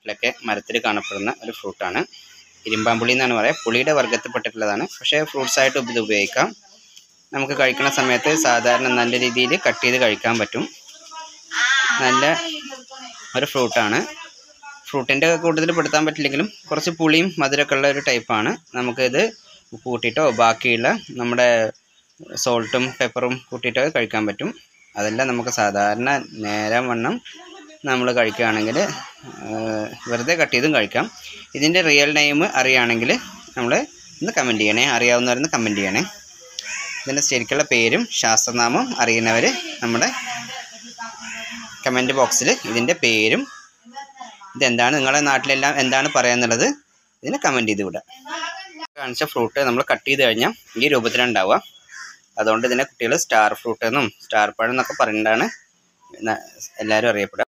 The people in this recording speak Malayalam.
നാട്ടിലൊക്കെ മരത്തിൽ കാണപ്പെടുന്ന ഒരു ഫ്രൂട്ടാണ് ഇരുമ്പാമ്പുളി എന്നാണ് പറയുക പുളിയുടെ വർഗ്ഗത്തിൽപ്പെട്ടിട്ടുള്ളതാണ് പക്ഷേ ഫ്രൂട്ട്സ് ആയിട്ട് ഇത് ഉപയോഗിക്കാം നമുക്ക് കഴിക്കുന്ന സമയത്ത് സാധാരണ നല്ല രീതിയിൽ കട്ട് ചെയ്ത് കഴിക്കാൻ പറ്റും നല്ല ഒരു ഫ്രൂട്ടാണ് ഫ്രൂട്ടിൻ്റെ കൂടുതൽ പെടുത്താൻ പറ്റില്ലെങ്കിലും കുറച്ച് പുളിയും മധുരമൊക്കെ ഉള്ള ഒരു ടൈപ്പാണ് നമുക്കിത് ഉപ്പ് കൂട്ടിയിട്ടോ ബാക്കിയുള്ള നമ്മുടെ സോൾട്ടും പെപ്പറും കൂട്ടിയിട്ടോ കഴിക്കാൻ പറ്റും അതെല്ലാം നമുക്ക് സാധാരണ നേരം വണ്ണം നമ്മൾ കഴിക്കുകയാണെങ്കിൽ വെറുതെ കട്ട് ചെയ്തും കഴിക്കാം ഇതിൻ്റെ റിയൽ നെയിം അറിയുകയാണെങ്കിൽ നമ്മൾ ഒന്ന് കമൻറ്റ് ചെയ്യണേ അറിയാവുന്നവരൊന്ന് കമൻറ്റ് ചെയ്യണേ ഇതിൻ്റെ ശരിക്കുള്ള പേരും ശാസ്ത്രനാമം അറിയുന്നവർ നമ്മുടെ കമൻറ്റ് ബോക്സിൽ ഇതിൻ്റെ പേരും ഇതെന്താണ് നിങ്ങളുടെ നാട്ടിലെല്ലാം എന്താണ് പറയാന്നുള്ളത് ഇതിന് കമൻറ്റ് ചെയ്ത് വിടുക കാണിച്ച ഫ്രൂട്ട് നമ്മൾ കട്ട് ചെയ്ത് കഴിഞ്ഞാൽ ഈ രൂപത്തിലാണ് ഉണ്ടാവുക അതുകൊണ്ട് ഇതിനെ കുട്ടികൾ സ്റ്റാർ ഫ്രൂട്ട് എന്നും സ്റ്റാർ പഴം എന്നൊക്കെ പറഞ്ഞിട്ടാണ് എല്ലാവരും അറിയപ്പെടുക